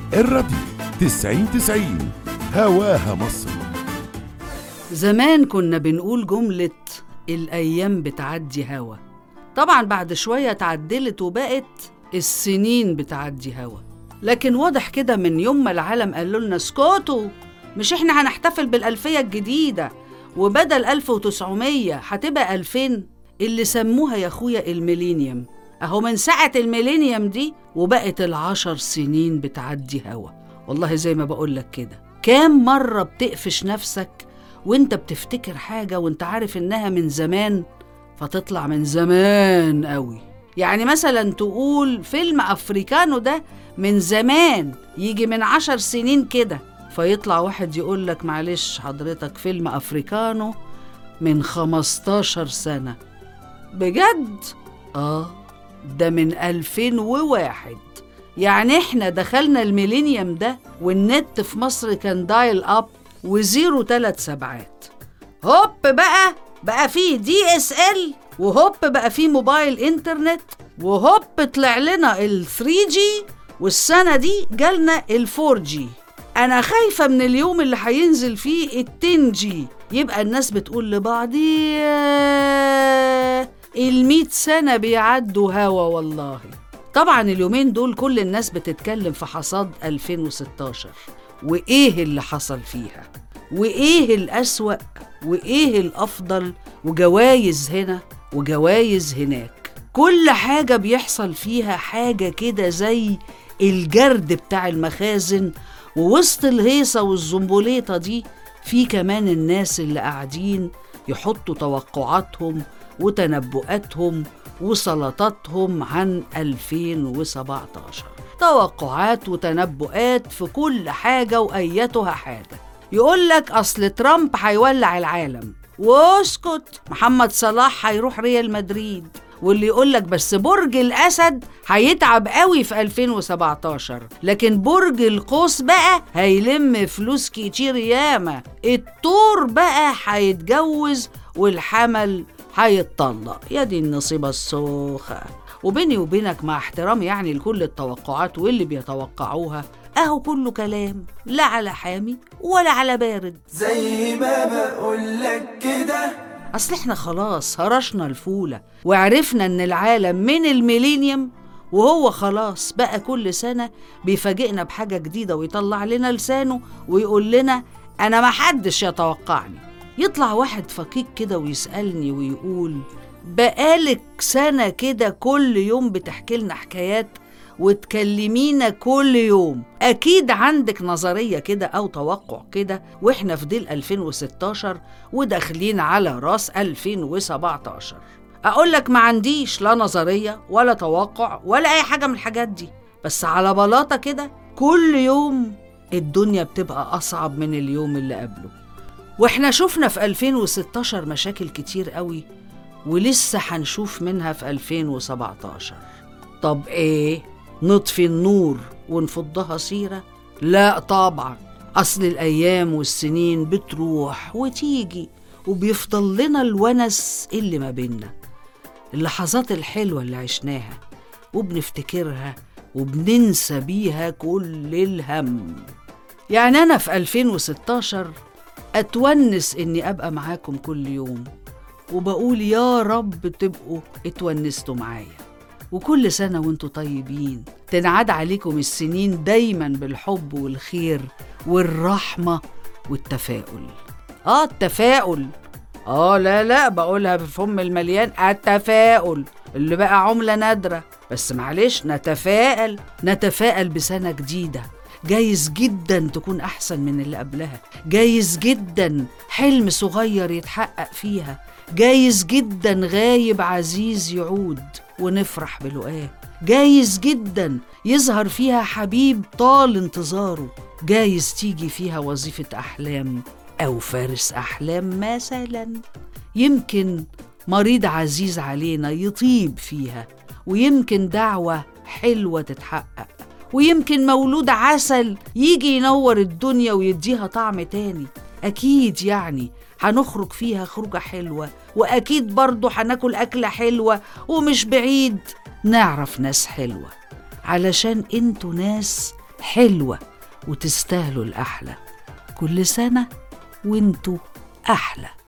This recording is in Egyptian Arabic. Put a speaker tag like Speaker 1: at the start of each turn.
Speaker 1: الراديو تسعين تسعين هواها مصر
Speaker 2: زمان كنا بنقول جملة الأيام بتعدي هوا طبعا بعد شوية اتعدلت وبقت السنين بتعدي هوا لكن واضح كده من يوم ما العالم قالوا لنا اسكتوا مش احنا هنحتفل بالألفية الجديدة وبدل 1900 هتبقى 2000 اللي سموها يا اخويا الميلينيوم اهو من ساعة الميلينيوم دي وبقت العشر سنين بتعدي هوا والله زي ما بقولك كده كام مرة بتقفش نفسك وانت بتفتكر حاجة وانت عارف انها من زمان فتطلع من زمان قوي يعني مثلا تقول فيلم افريكانو ده من زمان يجي من عشر سنين كده فيطلع واحد يقول لك معلش حضرتك فيلم افريكانو من 15 سنة بجد؟ آه ده من 2001 يعني احنا دخلنا الميلينيوم ده والنت في مصر كان دايل اب وزيرو تلات سبعات هوب بقى بقى فيه دي اس ال وهوب بقى فيه موبايل انترنت وهوب طلع لنا ال 3 جي والسنة دي جالنا ال 4 جي أنا خايفة من اليوم اللي هينزل فيه ال 10 جي يبقى الناس بتقول لبعض ياه المية سنة بيعدوا هوا والله طبعا اليومين دول كل الناس بتتكلم في حصاد 2016 وإيه اللي حصل فيها وإيه الأسوأ وإيه الأفضل وجوايز هنا وجوايز هناك كل حاجة بيحصل فيها حاجة كده زي الجرد بتاع المخازن ووسط الهيصة والزنبوليطة دي في كمان الناس اللي قاعدين يحطوا توقعاتهم وتنبؤاتهم وسلطاتهم عن 2017 توقعات وتنبؤات في كل حاجة وأيتها حاجة يقول لك أصل ترامب هيولع العالم واسكت محمد صلاح هيروح ريال مدريد واللي يقول لك بس برج الأسد هيتعب قوي في 2017 لكن برج القوس بقى هيلم فلوس كتير ياما الطور بقى هيتجوز والحمل هيتطلق يا دي النصيبة السوخة وبيني وبينك مع احترامي يعني لكل التوقعات واللي بيتوقعوها اهو كله كلام لا على حامي ولا على بارد
Speaker 3: زي ما بقولك كده
Speaker 2: اصل احنا خلاص هرشنا الفولة وعرفنا ان العالم من الميلينيوم وهو خلاص بقى كل سنة بيفاجئنا بحاجة جديدة ويطلع لنا لسانه ويقول لنا أنا ما حدش يتوقعني يطلع واحد فقيق كده ويسألني ويقول بقالك سنة كده كل يوم بتحكي لنا حكايات وتكلمينا كل يوم أكيد عندك نظرية كده أو توقع كده وإحنا في ديل 2016 وداخلين على راس 2017 أقول لك ما عنديش لا نظرية ولا توقع ولا أي حاجة من الحاجات دي بس على بلاطة كده كل يوم الدنيا بتبقى أصعب من اليوم اللي قبله واحنا شفنا في 2016 مشاكل كتير قوي ولسه هنشوف منها في 2017 طب ايه نطفي النور ونفضها سيرة لا طبعا اصل الايام والسنين بتروح وتيجي وبيفضل لنا الونس اللي ما بينا اللحظات الحلوة اللي عشناها وبنفتكرها وبننسى بيها كل الهم يعني أنا في 2016 أتونس إني أبقى معاكم كل يوم وبقول يا رب تبقوا اتونستوا معايا وكل سنة وانتوا طيبين تنعاد عليكم السنين دايما بالحب والخير والرحمة والتفاؤل آه التفاؤل آه لا لا بقولها بالفم المليان التفاؤل اللي بقى عملة نادرة بس معلش نتفائل نتفائل بسنة جديدة جايز جدا تكون أحسن من اللي قبلها جايز جدا حلم صغير يتحقق فيها جايز جدا غايب عزيز يعود ونفرح بلقاه جايز جدا يظهر فيها حبيب طال انتظاره جايز تيجي فيها وظيفة أحلام أو فارس أحلام مثلا يمكن مريض عزيز علينا يطيب فيها ويمكن دعوة حلوة تتحقق ويمكن مولود عسل يجي ينور الدنيا ويديها طعم تاني أكيد يعني هنخرج فيها خروجة حلوة وأكيد برضه هناكل أكلة حلوة ومش بعيد نعرف ناس حلوة علشان انتوا ناس حلوة وتستاهلوا الأحلى كل سنة وانتوا أحلى